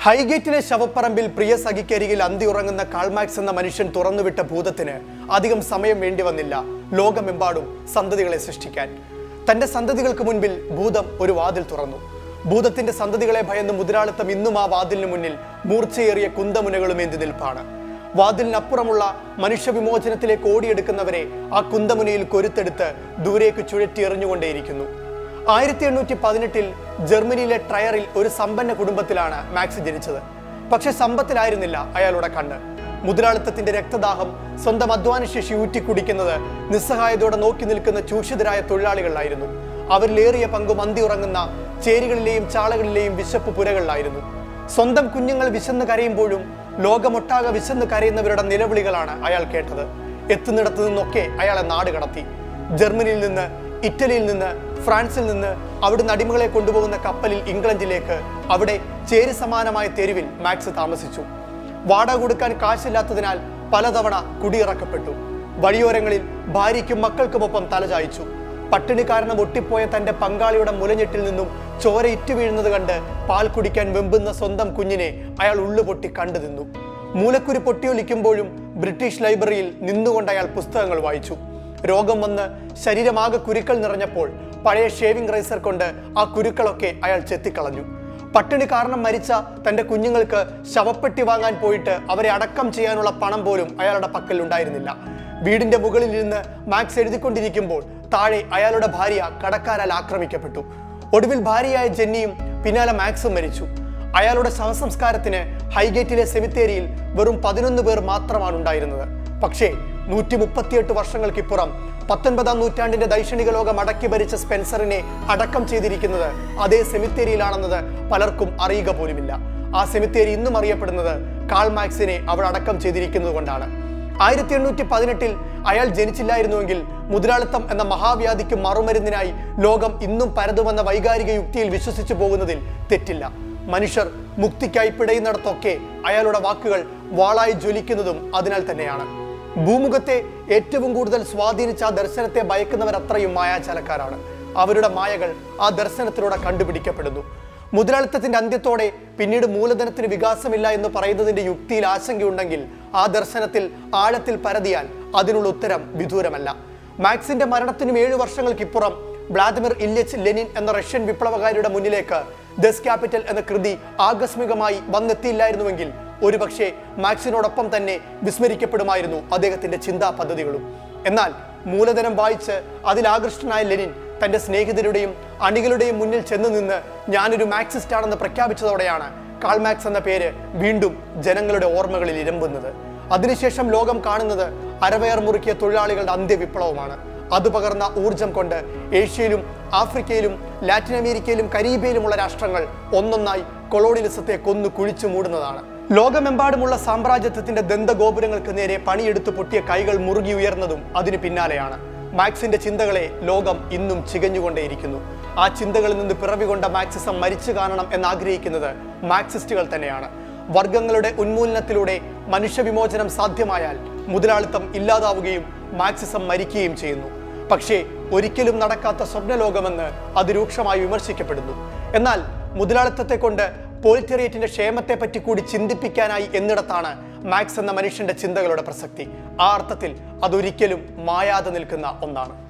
ഹൈഗേറ്റിലെ ശവപ്പറമ്പിൽ പ്രിയ സഖിക്കരികിൽ അന്തി ഉറങ്ങുന്ന കാൾമാക്സ് എന്ന മനുഷ്യൻ തുറന്നുവിട്ട ഭൂതത്തിന് അധികം സമയം വേണ്ടി വന്നില്ല ലോകമെമ്പാടും സന്തതികളെ സൃഷ്ടിക്കാൻ തന്റെ സന്തതികൾക്ക് മുൻപിൽ ഭൂതം ഒരു വാതിൽ തുറന്നു ഭൂതത്തിന്റെ സന്തതികളെ ഭയന്ന് മുതലാളിത്തം ഇന്നും ആ വാതിലിന് മുന്നിൽ മൂർച്ചയേറിയ കുന്തമുനകളും എന്തി നിൽപ്പാണ് വാതിലിനപ്പുറമുള്ള മനുഷ്യവിമോചനത്തിലേക്ക് ഓടിയെടുക്കുന്നവരെ ആ കുന്തമുനയിൽ കൊരുത്തെടുത്ത് ദൂരേക്ക് ചുഴറ്റി എറിഞ്ഞുകൊണ്ടേയിരിക്കുന്നു ആയിരത്തി എണ്ണൂറ്റി പതിനെട്ടിൽ ജർമ്മനിയിലെ ട്രയറിൽ ഒരു സമ്പന്ന കുടുംബത്തിലാണ് മാക്സ് ജനിച്ചത് പക്ഷെ സമ്പത്തിലായിരുന്നില്ല അയാളുടെ കണ്ണ് മുതലാളിത്തത്തിന്റെ രക്തദാഹം സ്വന്തം അധ്വാനശേഷി ഊറ്റി കുടിക്കുന്നത് നിസ്സഹായതയോടെ നോക്കി നിൽക്കുന്ന ചൂഷിതരായ തൊഴിലാളികളായിരുന്നു അവരിലേറിയ പങ്കും അന്തി ഉറങ്ങുന്ന ചേരികളിലെയും ചാളകളിലെയും വിശപ്പ് പുരകളിലായിരുന്നു സ്വന്തം കുഞ്ഞുങ്ങൾ വിശന്ന് കരയുമ്പോഴും ലോകമൊട്ടാകെ വിശന്ന് കരയുന്നവരുടെ നിലവിളികളാണ് അയാൾ കേട്ടത് എത്തുന്നിടത്തു നിന്നൊക്കെ അയാളെ നാട് കടത്തി ജർമ്മനിയിൽ നിന്ന് ഇറ്റലിയിൽ നിന്ന് ഫ്രാൻസിൽ നിന്ന് അവിടുന്ന് അടിമകളെ കൊണ്ടുപോകുന്ന കപ്പലിൽ ഇംഗ്ലണ്ടിലേക്ക് അവിടെ ചേരി സമാനമായ തെരുവിൽ മാക്സ് താമസിച്ചു വാടക കൊടുക്കാൻ കാശില്ലാത്തതിനാൽ പലതവണ കുടിയിറക്കപ്പെട്ടു വഴിയോരങ്ങളിൽ ഭാര്യയ്ക്കും മക്കൾക്കുമൊപ്പം തലചായ്ച്ചു പട്ടിണി കാരണം ഒട്ടിപ്പോയ തന്റെ പങ്കാളിയുടെ മുലഞ്ഞെട്ടിൽ നിന്നും ചോര ഇറ്റു വീഴുന്നത് കണ്ട് പാൽ കുടിക്കാൻ വെമ്പുന്ന സ്വന്തം കുഞ്ഞിനെ അയാൾ ഉള്ളുപൊട്ടി കണ്ടു നിന്നു മൂലക്കുരു പൊട്ടിയൊലിക്കുമ്പോഴും ബ്രിട്ടീഷ് ലൈബ്രറിയിൽ നിന്നുകൊണ്ട് അയാൾ പുസ്തകങ്ങൾ വായിച്ചു രോഗം വന്ന് ശരീരമാകെ കുരുക്കൾ നിറഞ്ഞപ്പോൾ പഴയ ഷേവിംഗ് റൈസർ കൊണ്ട് ആ കുരുക്കളൊക്കെ അയാൾ ചെത്തിക്കളഞ്ഞു പട്ടിണി കാരണം മരിച്ച തന്റെ കുഞ്ഞുങ്ങൾക്ക് ശവപ്പെട്ടി വാങ്ങാൻ പോയിട്ട് അവരെ അടക്കം ചെയ്യാനുള്ള പണം പോലും അയാളുടെ പക്കൽ ഉണ്ടായിരുന്നില്ല വീടിന്റെ മുകളിൽ ഇരുന്ന് മാക്സ് എഴുതിക്കൊണ്ടിരിക്കുമ്പോൾ താഴെ അയാളുടെ ഭാര്യ കടക്കാരാൽ ആക്രമിക്കപ്പെട്ടു ഒടുവിൽ ഭാര്യയായ ജെന്നിയും പിന്നാലെ മാക്സും മരിച്ചു അയാളുടെ ശവസംസ്കാരത്തിന് ഹൈഗേറ്റിലെ സെമിത്തേരിയിൽ വെറും പതിനൊന്ന് പേർ മാത്രമാണ് ഉണ്ടായിരുന്നത് പക്ഷേ നൂറ്റി മുപ്പത്തിയെട്ട് വർഷങ്ങൾക്കിപ്പുറം പത്തൊൻപതാം നൂറ്റാണ്ടിന്റെ ദൈക്ഷണിക ലോകം അടക്കി ഭരിച്ച സ്പെൻസറിനെ അടക്കം ചെയ്തിരിക്കുന്നത് അതേ സെമിത്തേരിയിലാണെന്നത് പലർക്കും അറിയുക പോലുമില്ല ആ സെമിത്തേരി ഇന്നും അറിയപ്പെടുന്നത് കാൾ മാക്സിനെ അവിടെ അടക്കം ചെയ്തിരിക്കുന്നത് കൊണ്ടാണ് ആയിരത്തി എണ്ണൂറ്റി പതിനെട്ടിൽ അയാൾ ജനിച്ചില്ലായിരുന്നുവെങ്കിൽ മുതലാളിത്തം എന്ന മഹാവ്യാധിക്ക് മറുമരുന്നിനായി ലോകം ഇന്നും പരതുമെന്ന വൈകാരിക യുക്തിയിൽ വിശ്വസിച്ചു പോകുന്നതിൽ തെറ്റില്ല മനുഷ്യർ മുക്തിക്കായി പിടയുന്നിടത്തൊക്കെ അയാളുടെ വാക്കുകൾ വാളായി ജ്വലിക്കുന്നതും അതിനാൽ തന്നെയാണ് ഭൂമുഖത്തെ ഏറ്റവും കൂടുതൽ സ്വാധീനിച്ച ആ ദർശനത്തെ ഭയക്കുന്നവരത്രയും മായാചാലക്കാരാണ് അവരുടെ മായകൾ ആ ദർശനത്തിലൂടെ കണ്ടുപിടിക്കപ്പെടുന്നു മുതലാളിത്തത്തിന്റെ അന്ത്യത്തോടെ പിന്നീട് മൂലധനത്തിന് വികാസമില്ല എന്ന് പറയുന്നതിന്റെ യുക്തിയിൽ ആശങ്കയുണ്ടെങ്കിൽ ആ ദർശനത്തിൽ ആഴത്തിൽ പരതിയാൽ അതിനുള്ള ഉത്തരം വിദൂരമല്ല മാക്സിന്റെ മരണത്തിനും ഏഴു വർഷങ്ങൾക്കിപ്പുറം വ്ളാദിമിർ ഇല്യച്ച് ലെനിൻ എന്ന റഷ്യൻ വിപ്ലവകാരിയുടെ മുന്നിലേക്ക് ദസ് ക്യാപിറ്റൽ എന്ന കൃതി ആകസ്മികമായി വന്നെത്തിയില്ലായിരുന്നുവെങ്കിൽ ഒരുപക്ഷെ മാക്സിനോടൊപ്പം തന്നെ വിസ്മരിക്കപ്പെടുമായിരുന്നു അദ്ദേഹത്തിന്റെ ചിന്താ പദ്ധതികളും എന്നാൽ മൂലധനം വായിച്ച് അതിലാകൃഷ്ടനായ ലെനിൻ തന്റെ സ്നേഹിതരുടെയും അണികളുടെയും മുന്നിൽ ചെന്ന് നിന്ന് ഞാനൊരു മാക്സിസ്റ്റ് ആണെന്ന് പ്രഖ്യാപിച്ചതോടെയാണ് കാൾമാക്സ് എന്ന പേര് വീണ്ടും ജനങ്ങളുടെ ഓർമ്മകളിൽ ഇരമ്പുന്നത് അതിനുശേഷം ലോകം കാണുന്നത് അരവയർ മുറുക്കിയ തൊഴിലാളികളുടെ അന്ത്യവിപ്ലവമാണ് അത് പകർന്ന ഊർജം കൊണ്ട് ഏഷ്യയിലും ആഫ്രിക്കയിലും ലാറ്റിൻ അമേരിക്കയിലും കരീബിയയിലുമുള്ള രാഷ്ട്രങ്ങൾ ഒന്നൊന്നായി കൊളോണിയലിസത്തെ കൊന്നു കുഴിച്ചു മൂടുന്നതാണ് ലോകമെമ്പാടുമുള്ള സാമ്രാജ്യത്വത്തിന്റെ ദന്തഗോപുരങ്ങൾക്ക് നേരെ പണിയെടുത്ത് പൊട്ടിയ കൈകൾ മുറുകി ഉയർന്നതും അതിന് പിന്നാലെയാണ് മാക്സിന്റെ ചിന്തകളെ ലോകം ഇന്നും ചികഞ്ഞുകൊണ്ടേയിരിക്കുന്നു ആ ചിന്തകളിൽ നിന്ന് പിറവികൊണ്ട മാക്സിസം മരിച്ചു കാണണം എന്നാഗ്രഹിക്കുന്നത് മാക്സിസ്റ്റുകൾ തന്നെയാണ് വർഗങ്ങളുടെ ഉന്മൂലനത്തിലൂടെ മനുഷ്യവിമോചനം സാധ്യമായാൽ മുതലാളിത്തം ഇല്ലാതാവുകയും മാക്സിസം മരിക്കുകയും ചെയ്യുന്നു പക്ഷേ ഒരിക്കലും നടക്കാത്ത സ്വപ്നലോകമെന്ന് അതിരൂക്ഷമായി വിമർശിക്കപ്പെടുന്നു എന്നാൽ മുതലാളിത്തത്തെ കൊണ്ട് പോളിറ്റേറിയറ്റിന്റെ ക്ഷേമത്തെ പറ്റി കൂടി ചിന്തിപ്പിക്കാനായി എന്നിടത്താണ് മാക്സ് എന്ന മനുഷ്യന്റെ ചിന്തകളുടെ പ്രസക്തി ആ അർത്ഥത്തിൽ അതൊരിക്കലും മായാതെ നിൽക്കുന്ന ഒന്നാണ്